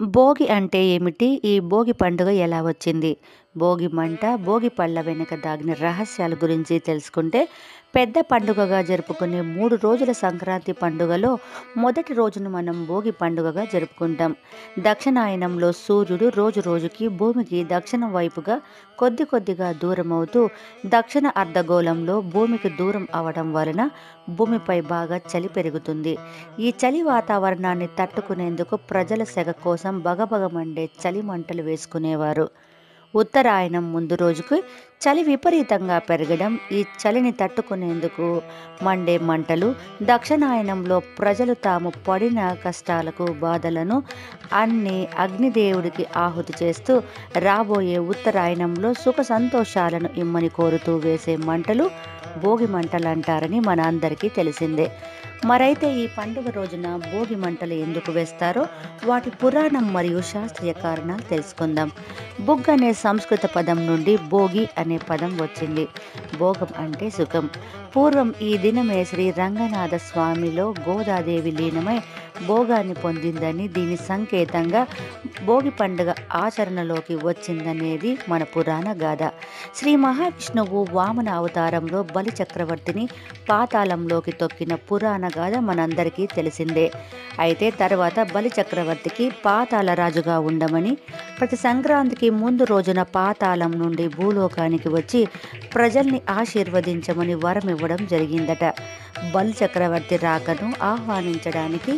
భోగి అంటే ఏమిటి? ఈ భోగి పండుగ ఎలా వచ్చింది? భోగి మంట, భోగి పళ్ళ వెనుక దాగిన రహస్యాల గురించి తెలుసుకుంటే పెద్ద పండుగగా జరుపుకునే మూడు రోజుల సంక్రాంతి పండుగలో మొదటి రోజును మనం భోగి పండుగగా జరుపుకుంటాం. దక్షిణాయనంలో సూర్యుడు రోజు రోజుకి భూమికి దక్షిణం వైపుగా కొద్ది కొద్దిగా దూరమవుతూ దక్షిణ అర్ధగోళంలో భూమికి దూరం అవడం వలన భూమిపై బాగా చలి పెరుగుతుంది. ఈ చలి వాతావరణాన్ని తట్టుకునేందుకు ప్రజల సెగ కోసం భగభగ మండే చలి మంటలు వేసుకునేవారు. ఉత్తరాయణం ముందు రోజుకి చలి విపరీతంగా పెరగడం, ఈ చలిని తట్టుకునేందుకు మండే మంటలు, దక్షిణాయనంలో ప్రజలు తాము పడిన కష్టాలకు, బాధలను అన్నీ అగ్నిదేవుడికి ఆహుతి చేస్తూ రాబోయే ఉత్తరాయణంలో సుఖ సంతోషాలను ఇమ్మని కోరుతూ వేసే మంటలు భోగి మంటలంటారని మన అందరికీ తెలిసిందే. మరైతే ఈ పండుగ రోజున భోగి మంటలు ఎందుకు వేస్తారో వాటి పురాణం మరియు శాస్త్రీయ కారణాలు తెలుసుకుందాం. బుగ్ అనే సంస్కృత పదం నుండి భోగి అనే పదం వచ్చింది. భోగం అంటే సుఖం. పూర్వం ఈ దినమే శ్రీ రంగనాథ స్వామిలో గోదాదేవి లీనమై భోగాన్ని పొందిందని దీని సంకేతంగా భోగి పండుగ ఆచరణలోకి వచ్చిందనేది మన పురాణ గాథ. శ్రీ మహావిష్ణువు వామన అవతారంలో బలి చక్రవర్తిని పాతాళంలోకి తొక్కిన పురాణ గాథ మనందరికీ తెలిసిందే. అయితే తర్వాత బలి చక్రవర్తికి పాతాళ రాజుగా ఉండమని, ప్రతి సంక్రాంతికి ముందు రోజున పాతాళం నుండి భూలోకానికి వచ్చి ప్రజల్ని ఆశీర్వదించమని వరమివ్వడం జరిగిందట. బలి చక్రవర్తి రాకను ఆహ్వానించడానికి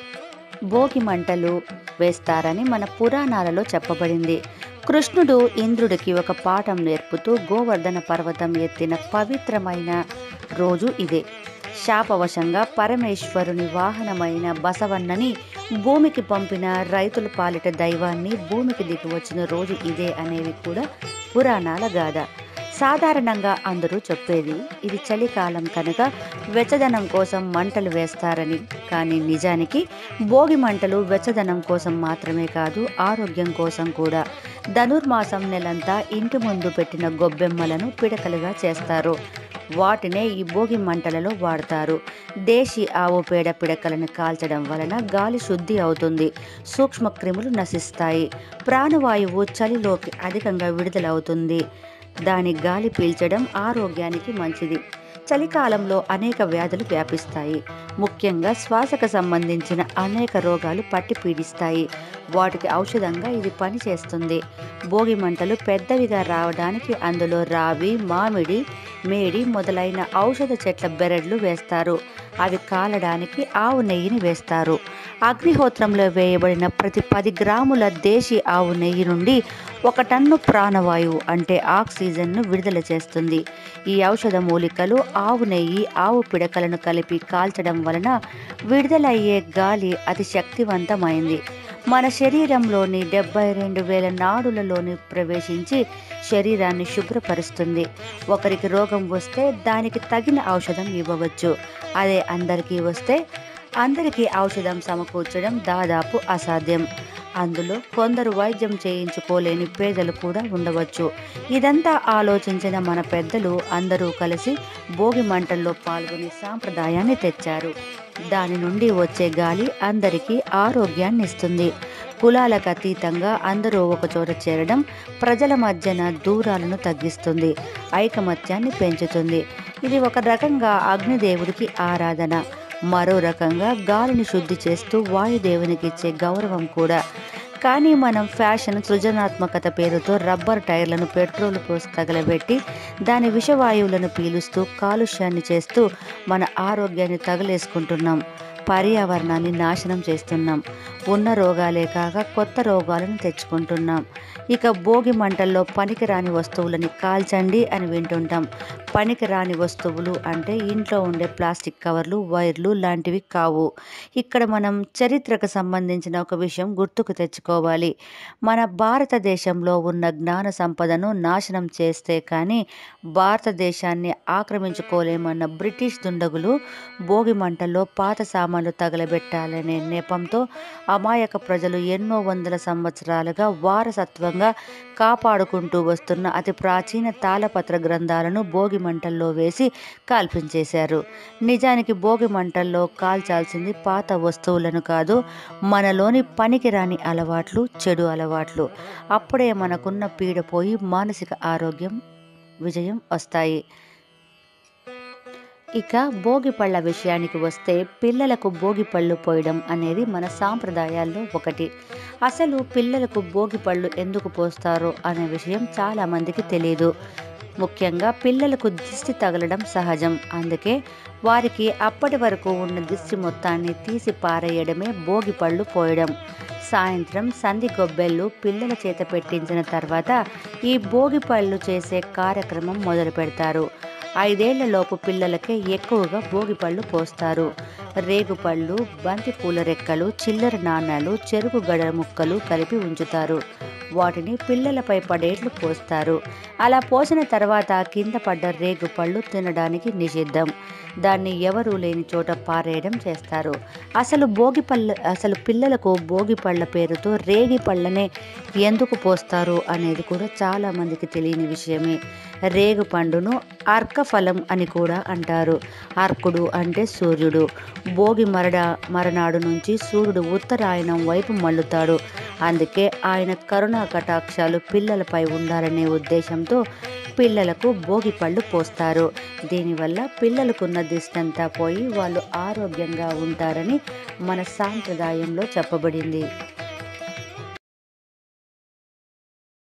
భోగి మంటలు వేస్తారని మన పురాణాలలో చెప్పబడింది. కృష్ణుడు ఇంద్రుడికి ఒక పాఠం నేర్పుతూ గోవర్ధన పర్వతం ఎత్తిన పవిత్రమైన రోజు ఇదే. శాపవశంగా పరమేశ్వరుని వాహనమైన బసవన్నని భూమికి పంపిన రైతుల పాలిట దైవాన్ని భూమికి దిగివచ్చిన రోజు ఇదే అనేవి కూడా పురాణాల గాథ. సాధారణంగా అందరూ చెప్పేది ఇది చలికాలం కనుక వెచ్చదనం కోసం మంటలు వేస్తారని. కానీ నిజానికి భోగి మంటలు వెచ్చదనం కోసం మాత్రమే కాదు ఆరోగ్యం కోసం కూడా. ధనుర్మాసం నెలంతా ఇంటి ముందు పెట్టిన గొబ్బెమ్మలను పిడకలుగా చేస్తారు. వాటినే ఈ భోగి మంటలలో వాడతారు. దేశీ ఆవు పేడ పిడకలను కాల్చడం వలన గాలి శుద్ధి అవుతుంది. సూక్ష్మ క్రిములు నశిస్తాయి. ప్రాణవాయువు చలిలోకి అధికంగా విడుదలవుతుంది. దాని గాలి పీల్చడం ఆరోగ్యానికి మంచిది. చలికాలంలో అనేక వ్యాధులు వ్యాపిస్తాయి. ముఖ్యంగా శ్వాసకు సంబంధించిన అనేక రోగాలు పట్టి పీడిస్తాయి. వాటికి ఔషధంగా ఇది పనిచేస్తుంది. భోగి మంటలు పెద్దవిగా రావడానికి అందులో రావి, మామిడి, మేడి మొదలైన ఔషధ చెట్ల బెరడ్లు వేస్తారు. అవి కాలడానికి ఆవు నెయ్యిని వేస్తారు. అగ్నిహోత్రంలో వేయబడిన ప్రతి పది గ్రాముల దేశీ ఆవు నెయ్యి నుండి ఒక టన్ను ప్రాణవాయువు అంటే ఆక్సిజన్ను విడుదల చేస్తుంది. ఈ ఔషధ మూలికలు ఆవు నెయ్యి, ఆవు పిడకలను కలిపి కాల్చడం వలన విడుదలయ్యే గాలి అతి శక్తివంతమైంది. మన శరీరంలోని డెబ్బై రెండు వేల నాడులలోని ప్రవేశించి శరీరాన్ని శుభ్రపరుస్తుంది. ఒకరికి రోగం వస్తే దానికి తగిన ఔషధం ఇవ్వవచ్చు. అదే అందరికీ వస్తే అందరికీ ఔషధం సమకూర్చడం దాదాపు అసాధ్యం. అందులో కొందరు వైద్యం చేయించుకోలేని పేదలు కూడా ఉండవచ్చు. ఇదంతా ఆలోచించిన మన పెద్దలు అందరూ కలిసి భోగి మంటల్లో పాల్గొనే సాంప్రదాయాన్ని తెచ్చారు. దాని నుండి వచ్చే గాలి అందరికీ ఆరోగ్యాన్నిస్తుంది. కులాలకు అతీతంగా అందరూ ఒకచోట చేరడం ప్రజల మధ్యన దూరాలను తగ్గిస్తుంది. ఐకమత్యాన్ని పెంచుతుంది. ఇది ఒక రకంగా అగ్నిదేవుడికి ఆరాధన. మరో రకంగా గాలిని శుద్ధి చేస్తూ వాయుదేవునికిచ్చే గౌరవం కూడా. కానీ మనం ఫ్యాషన్, సృజనాత్మకత పేరుతో రబ్బర్ టైర్లను పెట్రోలు పోసి తగలబెట్టి దాని విషవాయువులను పీలుస్తూ కాలుష్యాన్ని చేస్తూ మన ఆరోగ్యాన్ని తగలేసుకుంటున్నాం. పర్యావరణాన్ని నాశనం చేస్తున్నాం. ఉన్న రోగాలే కాక కొత్త రోగాలను తెచ్చుకుంటున్నాం. ఇక భోగి మంటల్లో పనికిరాని వస్తువులని కాల్చండి అని వింటుంటాం. పనికిరాని వస్తువులు అంటే ఇంట్లో ఉండే ప్లాస్టిక్ కవర్లు, వైర్లు లాంటివి కావు. ఇక్కడ మనం చరిత్రకు సంబంధించిన ఒక విషయం గుర్తుకు తెచ్చుకోవాలి. మన భారతదేశంలో ఉన్న జ్ఞాన సంపదను నాశనం చేస్తే కానీ భారతదేశాన్ని ఆక్రమించుకోలేమన్న బ్రిటిష్ దుండగులు భోగి మంటల్లో పాత సామాన్లు తగలబెట్టాలనే నెపంతో అమాయక ప్రజలు ఎన్నో వందల సంవత్సరాలుగా వారసత్వంగా కాపాడుకుంటూ వస్తున్న అతి ప్రాచీన తాళపత్ర గ్రంథాలను భోగి మంటల్లో వేసి కాల్పించేశారు నిజానికి భోగి మంటల్లో కాల్చాల్సింది పాత వస్తువులను కాదు మనలోని పనికిరాని అలవాట్లు చెడు అలవాట్లు అప్పుడే మనకున్న పీడ పోయి మానసిక ఆరోగ్యం విజయం వస్తాయి ఇక భోగి పళ్ళ విషయానికి వస్తే పిల్లలకు భోగి పళ్ళు పోయడం అనేది మన సాంప్రదాయాల్లో ఒకటి అసలు పిల్లలకు భోగి పళ్ళు ఎందుకు పోస్తారో అనే విషయం చాలామందికి తెలియదు ముఖ్యంగా పిల్లలకు దిష్టి తగలడం సహజం అందుకే వారికి అప్పటి వరకు ఉన్న దిష్టి మొత్తాన్ని తీసి పారేయడమే భోగి పళ్ళు పోయడం సాయంత్రం సంధి గొబ్బెళ్ళు పిల్లల చేత పెట్టించిన తర్వాత ఈ భోగి పళ్ళు చేసే కార్యక్రమం మొదలు పెడతారు ఐదేళ్లలోపు పిల్లలకే ఎక్కువగా భోగిపళ్ళు పోస్తారు రేగుపళ్ళు బంతి పూల రెక్కలు చిల్లర నాణాలు చెరుకు గడ ముక్కలు కలిపి ఉంచుతారు వాటిని పిల్లలపై పడేట్లు పోస్తారు అలా పోసిన తర్వాత కింద పడ్డ రేగు పళ్ళు తినడానికి నిషిద్ధం దాన్ని ఎవరూ లేని చోట పారేయడం చేస్తారు అసలు భోగి పళ్ళ అసలు పిల్లలకు భోగి పళ్ళ పేరుతో రేగి పళ్ళనే ఎందుకు పోస్తారు అనేది కూడా చాలామందికి తెలియని విషయమే రేగు పండును అర్కఫలం అని కూడా అంటారు అర్కుడు అంటే సూర్యుడు భోగి మరడ మరనాడు నుంచి సూర్యుడు ఉత్తరాయణం వైపు మళ్ళుతాడు అందుకే ఆయన కరుణా కటాక్షాలు పిల్లలపై ఉండాలనే ఉద్దేశంతో పిల్లలకు భోగి పళ్ళు పోస్తారు దీనివల్ల పిల్లలకున్న దిష్టంతా పోయి వాళ్ళు ఆరోగ్యంగా ఉంటారని మన సాంప్రదాయంలో చెప్పబడింది